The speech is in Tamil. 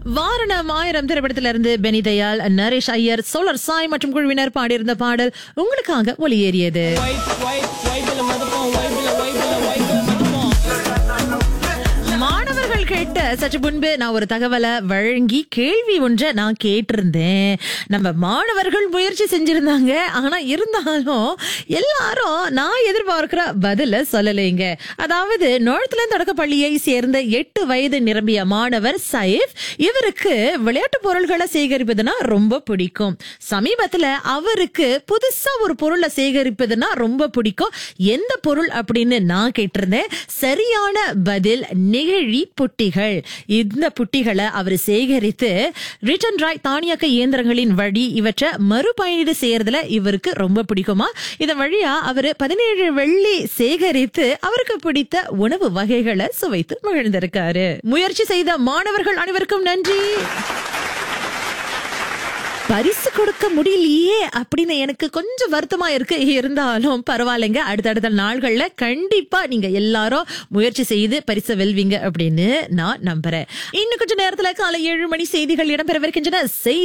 வாரணம் ஆயிரம் திரைப்படத்திலிருந்து இருந்து பெனிதயால் நரேஷ் ஐயர் சோலர் சாய் மற்றும் குழுவினர் பாடியிருந்த பாடல் உங்களுக்காக ஒளியேறியது மாணவர்கள் கேட்ட சற்று முன்பு நான் ஒரு தகவலை வழங்கி கேள்வி ஒன்றை நான் கேட்டிருந்தேன் நம்ம மாணவர்கள் முயற்சி செஞ்சிருந்தாங்க ஆனா இருந்தாலும் எல்லாரும் நான் எதிர்பார்க்கிற பதில சொல்லலைங்க அதாவது நோழத்துல தொடக்க பள்ளியை சேர்ந்த எட்டு வயது நிரம்பிய மாணவர் சைஃப் இவருக்கு விளையாட்டு பொருள்களை சேகரிப்பதுனா ரொம்ப பிடிக்கும் சமீபத்துல அவருக்கு புதுசா ஒரு பொருளை சேகரிப்பதுனா ரொம்ப பிடிக்கும் எந்த பொருள் அப்படின்னு நான் கேட்டிருந்தேன் சரியான பதில் நெகிழி புட்டிகள் இந்த புட்டிகளை அவர் சேகரித்து ரிட்டன் ராய் தானியக்க இயந்திரங்களின் வழி இவற்றை மறுபயணீடு செய்யறதுல இவருக்கு ரொம்ப பிடிக்குமா இதன் வழியா அவரு பதினேழு வெள்ளி சேகரித்து அவருக்கு பிடித்த உணவு வகைகளை சுவைத்து மகிழ்ந்திருக்காரு முயற்சி செய்த மாணவர்கள் அனைவருக்கும் நன்றி பரிசு கொடுக்க முடியலையே அப்படின்னு எனக்கு கொஞ்சம் வருத்தமா இருக்கு இருந்தாலும் பரவாயில்லைங்க அடுத்தடுத்த நாள்கள்ல கண்டிப்பா நீங்க எல்லாரும் முயற்சி செய்து பரிசு வெல்வீங்க அப்படின்னு நான் நம்புறேன் இன்னும் கொஞ்ச நேரத்துல காலை ஏழு மணி செய்திகள் இடம்பெறவிருக்கின்றன செய்